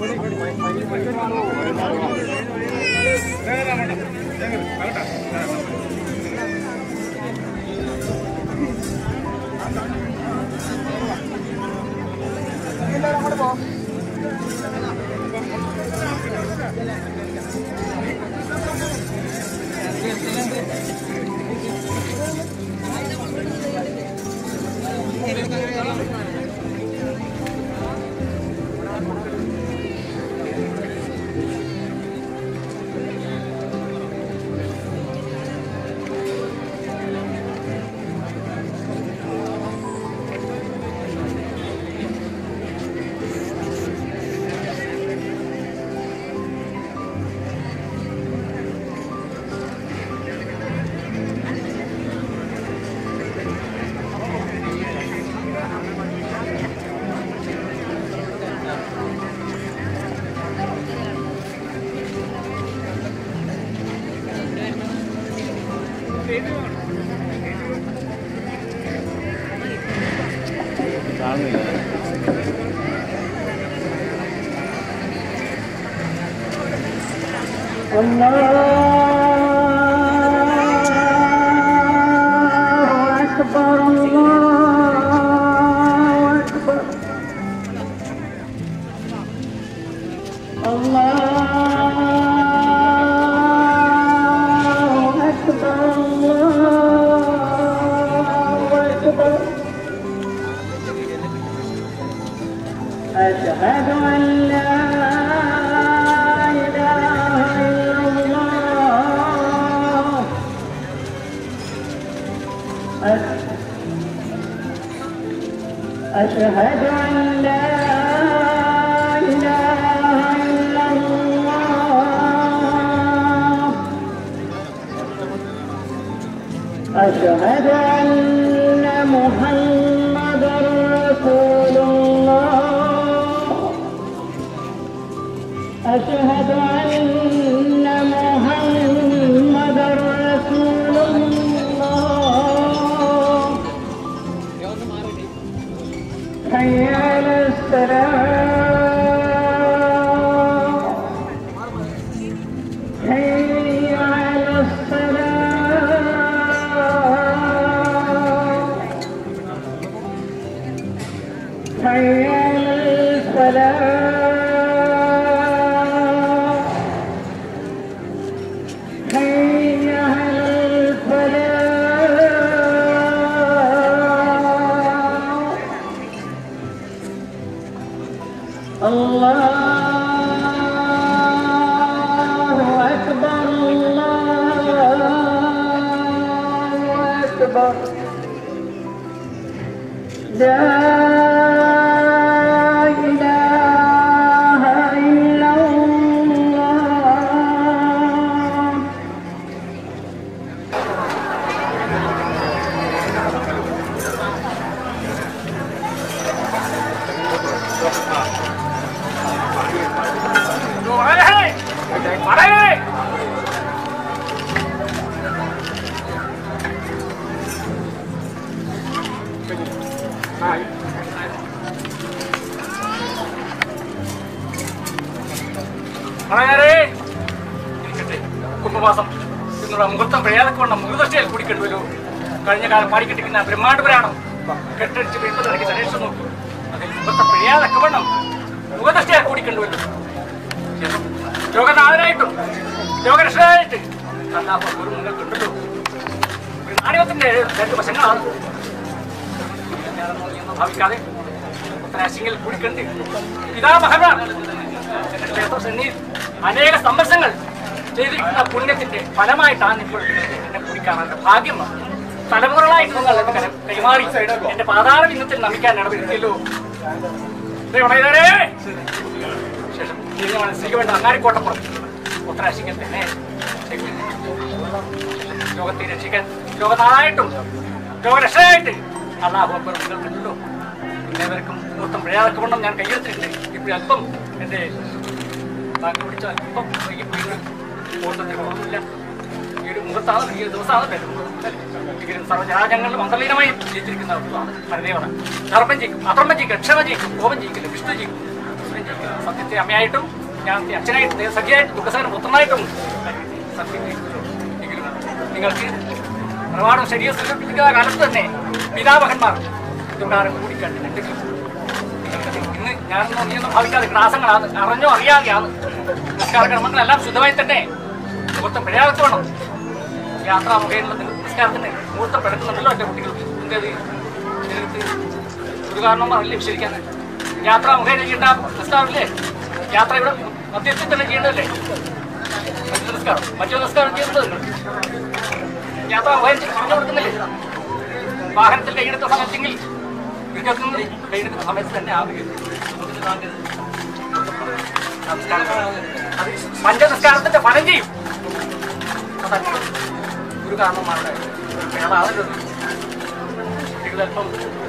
الله أكبر الله أكبر الله أكبر الله أكبر أشهد أن لا إله إلا الله أش- أشهد أن لا إله إلا الله أشهد أن محمدا رسول الله أشهد أن محمدا رسول الله حي على السلام حي على السلام حي على الفلاح حي على الفلاح الله أكبر الله أكبر لا إله إلا الله പറയാറേ ഇരിക്കട്ടെ കുംഭമാസം എന്നുള്ള മുഹൂർത്തം പ്രയാതൊക്കെ വേണം മുഹൂർത്തയിൽ കുടിക്കണ്ടുവല്ലോ കഴിഞ്ഞ കാലം പാടിക്കിട്ടിരിക്കുന്ന ബ്രഹ്മാണ്ട് പുരാണം കെട്ടടിച്ച് വീണ്ടും ഇറക്കി സരേഷ് നോക്കൂ അതിൽ മുഹൂർത്തം പ്രയാതൊക്കെ വേണം മുഖദൃഷ്ടിയാൽ കൂടിക്കണ്ടുവല്ലോ രോഗനാഥനായിട്ടും രോഗരക്ഷനായിട്ട് അല്ലാത്ത ഒരു നിങ്ങൾക്കുണ്ടല്ലോ ഒരു നാണയത്തിന്റെ രണ്ട് വശങ്ങളാണ് ഞാനൊന്നും ഭാവിക്കാതെ ഉത്തരാശിങ്കിൽ കുടിക്കണ്ട് പിതാമഹനാണ് ക്ഷേത്ര സന്നിധിയിൽ അനേക സംവത്സരങ്ങൾ ചെയ്തിരിക്കുന്ന പുണ്യത്തിന്റെ ഫലമായിട്ടാണ് ഇപ്പോൾ എന്നെ കുടിക്കാനുള്ള ഭാഗ്യം വന്നത്. തലമുറകളായിട്ട് നിങ്ങൾ എന്നെ കരം കൈമാറി എന്റെ പാതാള ബിന്ദത്തിൽ നമിക്കാൻ ഇടവരുത്തിയല്ലോ ദൈവമേ ശേഷം തിരിഞ്ഞ മനസ്സിലേക്ക് വേണ്ട അങ്ങാടിക്കോട്ടപ്പുറം ഉത്തരാശിക്കൽ തന്നെ ലോകത്തെ രക്ഷിക്കാൻ ലോകനായിട്ടും ലോകരക്ഷയായിട്ട് അള്ളാഹു അക്ബർ നിങ്ങൾക്കുണ്ടല്ലോ എല്ലാവർക്കും മൊത്തം പ്രയാതൊക്കെ കൊണ്ടും ഞാൻ കയ്യെടുത്തിട്ടുണ്ട് ഇപ്പോൾ അല്പം എൻ്റെ ബാക്കി പിടിച്ച അല്പം വൈകിപ്പോയി ഓട്ടത്തിന് കുഴപ്പമില്ല ഈ ഒരു മുഖത്താണ് ഈ ഒരു ദിവസമാണ് വരുന്നത് എങ്കിലും സർവ്വജനാജങ്ങളിൽ മന്ത്രലീനമായി ജയിച്ചിരിക്കുന്ന ഒന്നാണ് പരദേവത ധർമ്മം ജയിക്കും അധർമ്മം ജയിക്കും ക്ഷമ ജയിക്കും കോപം ജയിക്കില്ല വിഷ്ണു ജയിക്കും ഈശ്വരൻ ജയിക്കും സത്യത്തെ അമ്മയായിട്ടും ഞാൻ അച്ഛനായിട്ടും ദേവസഖിയായിട്ടും ദുഃഖസേന പുത്രനായിട്ടും സത്യത്തെ എങ്കിലും നിങ്ങൾക്ക് ഒരുപാട് ശരീരം സങ്കല്പിക്കുന്ന കാലത്ത് തന്നെ പിതാമഹന്മാർ ഇതുകാരം കൂടിക്കണ്ടിട്ടുണ്ടെങ്കിൽ ഇന്ന് ഞാനൊന്നും നീയൊന്നും ഭാവിക്കാതെ ക്ലാസങ്ങളാണ് അറിഞ്ഞോ അറിയാതെയാണ് നിസ്കാര കർമ്മങ്ങളെല്ലാം ശുദ്ധമായി തന്നെ മുഹൂർത്തം പിഴയാകത്ത് വേണം യാത്രാ മുഖേനുള്ള നിസ്കാരത്തിന് മുഹൂർത്തം പിഴക്കുന്നുണ്ടല്ലോ എൻ്റെ കുട്ടികൾക്ക് എന്തേത് ഇതിനകത്ത് ഒരു കാരണവുമല്ല വിശദിക്കാൻ യാത്രാ മുഖേന ചെയ്യേണ്ട നിസ്കാരമില്ലേ യാത്ര ഇവിടെ മധ്യത്തിൽ തന്നെ ചെയ്യേണ്ടതല്ലേ മറ്റു നിസ്കാരം മറ്റു നിസ്കാരം ചെയ്യുന്നത് നിങ്ങൾ യാത്രാ മുഖേന പറഞ്ഞു കൊടുക്കുന്നില്ലേ വാഹനത്തിൽ കൈയെടുത്ത സമയത്തെങ്കിൽ നിങ്ങൾക്ക് കൈയെടുക്കുന്ന സമയത്ത് തന്നെ ആവുകയും അത് പഞ്ചനിസ്കാരത്തിന്റെ ഫലം ചെയ്യും അതല്ല ഒരു കാരണന്മാരുടെ വേളാണല്ലോ ഇത്. കുട്ടികളല്പം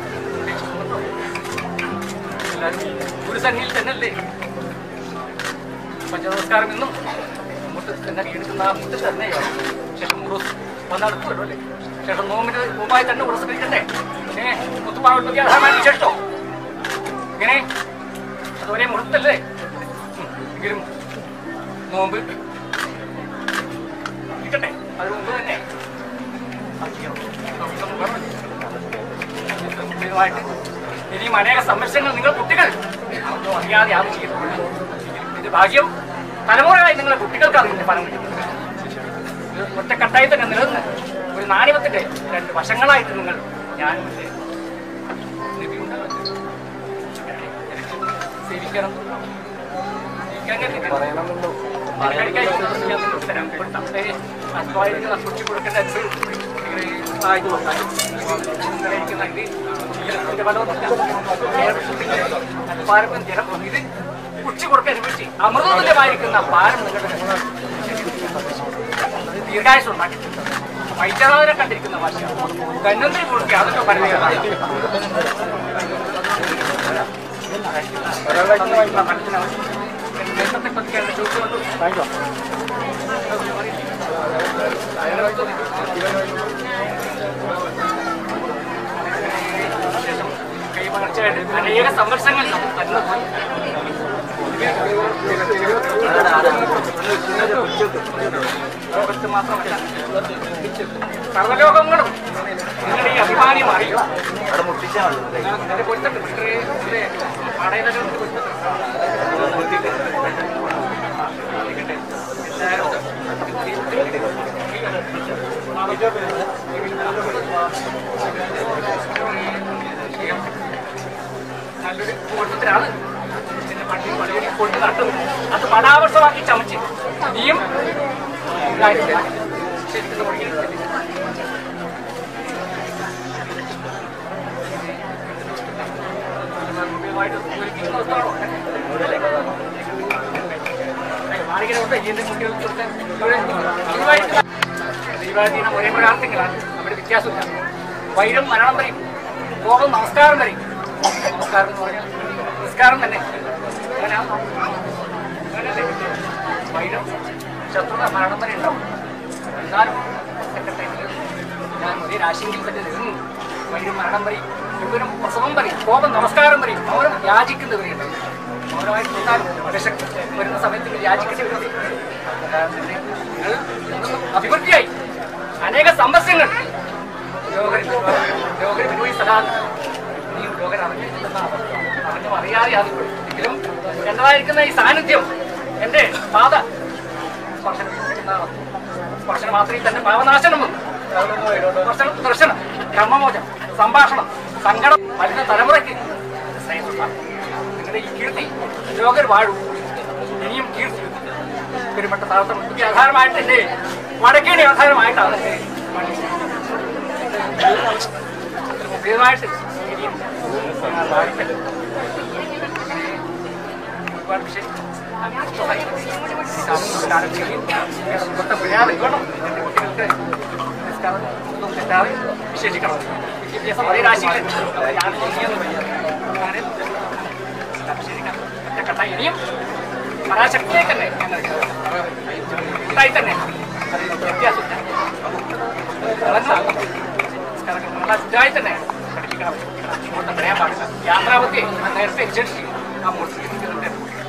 എല്ലാവരും ഒരു സന്നിയിൽ തന്നെയല്ലേ പഞ്ചനമസ്കാരം എന്നും മുറ്റത്ത് തന്നെ എടുക്കുന്ന ആ മുറ്റത്ത് തന്നെയാണ് ശേഷം ഉറസ് വന്നടുത്തുമല്ലോ അല്ലേ ശേഷം നോമ്പിന് മുമ്പായി തന്നെ ഉറസ് കഴിക്കണ്ടേ ഏ മുത്തുമാവട്ടൊക്കെ ആധാരമായിട്ട് ശേഷോ ഇങ്ങനെ അതുവരെ മുഹൂർത്തല്ലേ ഉം. എങ്കിലും നോമ്പ് ഇരിക്കട്ടെ അതിന് മുമ്പ് തന്നെ അത് ചെയ്യണം. നമുക്ക് വേണം. കുട്ടികളുമായിട്ട് ഇനിയും അനേക സംരക്ഷണങ്ങൾ നിങ്ങൾ കുട്ടികൾ അതൊന്നും അറിയാതെ ആവും ചെയ്യുന്നത് ഇത് ഭാഗ്യം തലമുറയായി നിങ്ങളുടെ കുട്ടികൾക്ക് അതിന്റെ ഫലം കിട്ടുന്നത് ഇത് ഒറ്റക്കെട്ടായി തന്നെ നിലനിന്ന് ഒരു നാണയത്തിന്റെ രണ്ട് വശങ്ങളായിട്ട് നിങ്ങൾ ഞാനും എൻ്റെ നബിയുണ്ടല്ലോ. സേവിക്കണം ഇത് ഉച്ച കൊടുക്കാൻ അനുഭവിച്ച് അമൃതതുല്യമായിരിക്കുന്ന പാരം നിങ്ങളുടെ ദീർഘായുസ് ഉണ്ടാക്കി വൈദ്യനാഥനെ കണ്ടിരിക്കുന്ന ഭാഷ ധന്വന്തരി കൊടുക്കുക അതൊക്കെ പറയുന്നത് അനേക സംഘർഷങ്ങൾ ലോകത്ത് മാത്രമല്ല സർവലോകങ്ങളും നിങ്ങളുടെ ഈ അഭിമാനി മാറി എന്റെ പൊരുത്തട്ട് ഇത്രേ പാടയിലൊക്കെ നല്ലൊരു കൂട്ടത്തിലാണ് എന്റെ പണ്ടി വളരെ കൊണ്ട് നട്ടത് അത് പടാവർഷമാക്കി ചമച്ച് നീയും ഇതായിട്ട് ശരിക്കും തുടങ്ങിയിട്ടുണ്ട് ദൈവാധീനം ഒരേ പരാർത്ഥങ്ങളാണ് അവിടെ വ്യത്യാസമില്ല വൈരം മരണം വരെയും കോപം നമസ്കാരം വരെയും നമസ്കാരം എന്ന് പറഞ്ഞാൽ നിസ്കാരം തന്നെ അങ്ങനെയാണോ? അങ്ങനെയല്ലേ? വൈരം ശത്രുത മരണം വരെ ഉണ്ടാവും എന്നാലും സെക്രട്ടറി ഞാൻ ഒരേ രാശിയെങ്കിൽ തന്നെ നിന്നു വൈരും മരണം വരെയും വിവരം പ്രസവം വരെയും കോപം നമസ്കാരം വരെയും മൗനം യാചിക്കുന്നവരെയുണ്ട് മൗനമായിട്ട് നിന്നാലും വിശക്ക് വരുന്ന സമയത്ത് യാചിക്കേണ്ടി വരുന്നത് അല്ലാതെ തന്നെ നിങ്ങൾ ഇന്നും അഭിവൃദ്ധിയായി അനേക സമ്പസ്യങ്ങൾ ലോകര് പോയി സ്ഥലമാണ് നീ ലോകൻ അറിഞ്ഞിട്ടുണ്ടെന്നാണ് അറിഞ്ഞും അറിയാതെ ആദ്യം എങ്കിലും എന്നതായിരിക്കുന്ന ഈ സാന്നിധ്യം എൻ്റെ പാത സ്പർശനം ചെയ്യുന്നതാണ്. സ്പർശനം മാത്രമേ തന്നെ പാവനാശനം വന്നു സ്പർശനം ദർശനം കർമ്മമോചനം സംഭാഷണം സങ്കടം വരുന്ന തലമുറയ്ക്ക് ശ്രേയസ്സുള്ള നിങ്ങളുടെ ഈ കീർത്തി ലോകർ വാഴും ഇനിയും കീർത്തി പെരുമട്ട താഴ്ത്തം ഈ ആധാരമായിട്ട് എൻ്റെ വടക്കേണി ആധാരമായിട്ടാണ് എൻ്റെ മണി. അത്ര മുഖ്യമായിട്ട് ഇനിയും ഞാൻ വാഴിക്കട്ടെ. ഒരുപാട് വിഷയം വിശേഷിക്കണം വിദ്യാഭ്യാസം ഒരേ രാശിയിൽ ഞാൻ അങ്ങനെ ഒറ്റക്കെട്ടായി ഇനിയും പരാശക്തിയിലേക്ക് തന്നെ ഞങ്ങൾ ഉണ്ടായി തന്നെ അതിൽ വ്യത്യാസമില്ല ഇതായി തന്നെ പഠിപ്പിക്കണം ഇങ്ങോട്ട് പറയാൻ പാടില്ല യാത്രാവത്തെ നേരത്തെ അനുസരിച്ച് ആ മൂർത്തി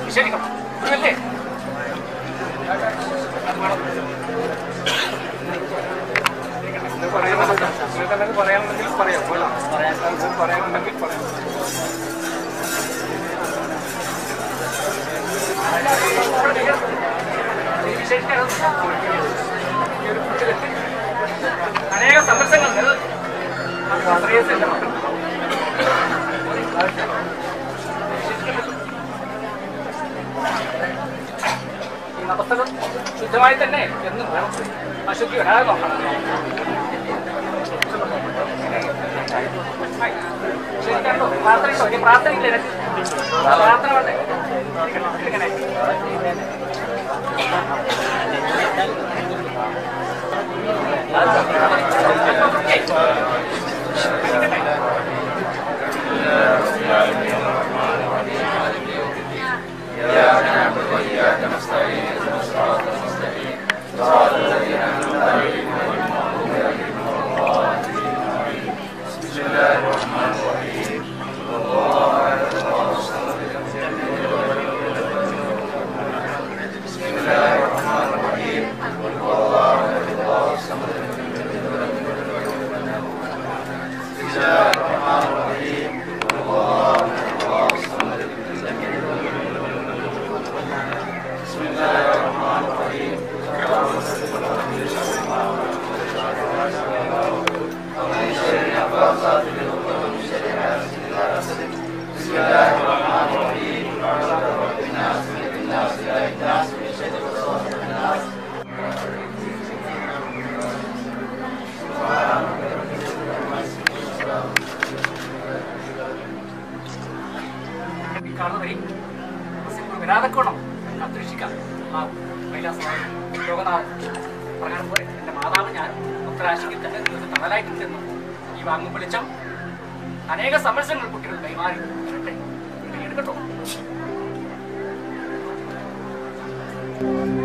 നിഷേധിക്കണം ഗുരുവല്ലേ അത് വേണം. ഇത് പറയാനുണ്ടെങ്കിൽ നിങ്ങൾക്ക് എന്തെങ്കിലും പറയാനുണ്ടെങ്കിൽ പറയാം പോലാ. പറയാനുണ്ടെങ്കിൽ പറയാം അനേക സന്ദർശങ്ങൾ നിലനിൽക്കും അത് ആശ്രയിച്ചെന്റെ മക്കൾ ഈ നമസ്തകം ശുദ്ധമായി തന്നെ എന്നും വേണം അശുദ്ധി വരാതെ നോക്കണം ശരിക്കാണ്ടോ പ്രാർത്ഥന ഉണ്ടോ ഇനി പ്രാർത്ഥന ഇല്ല നിനക്ക്? ആ, പ്രാർത്ഥന വേണ്ടേ ഇങ്ങനെ ഈ കാണുന്ന വഴി മുസ്ലിം വരാതെക്കോണം കാത്തുരക്ഷിക്കാം ആ കൈലാസനാഥൻ ലോകനാഥൻ പറഞ്ഞ പോലെ എൻ്റെ മാതാവ് ഞാൻ ഉത്തരാശിക്ക് തന്നെ നിങ്ങൾക്ക് തണലായിട്ട് ചെന്നു ഈ വാങ്ങും വെളിച്ചം അനേക സമരസങ്ങൾ കുട്ടികൾ കൈമാറി വരട്ടെ എടുക്കട്ടോ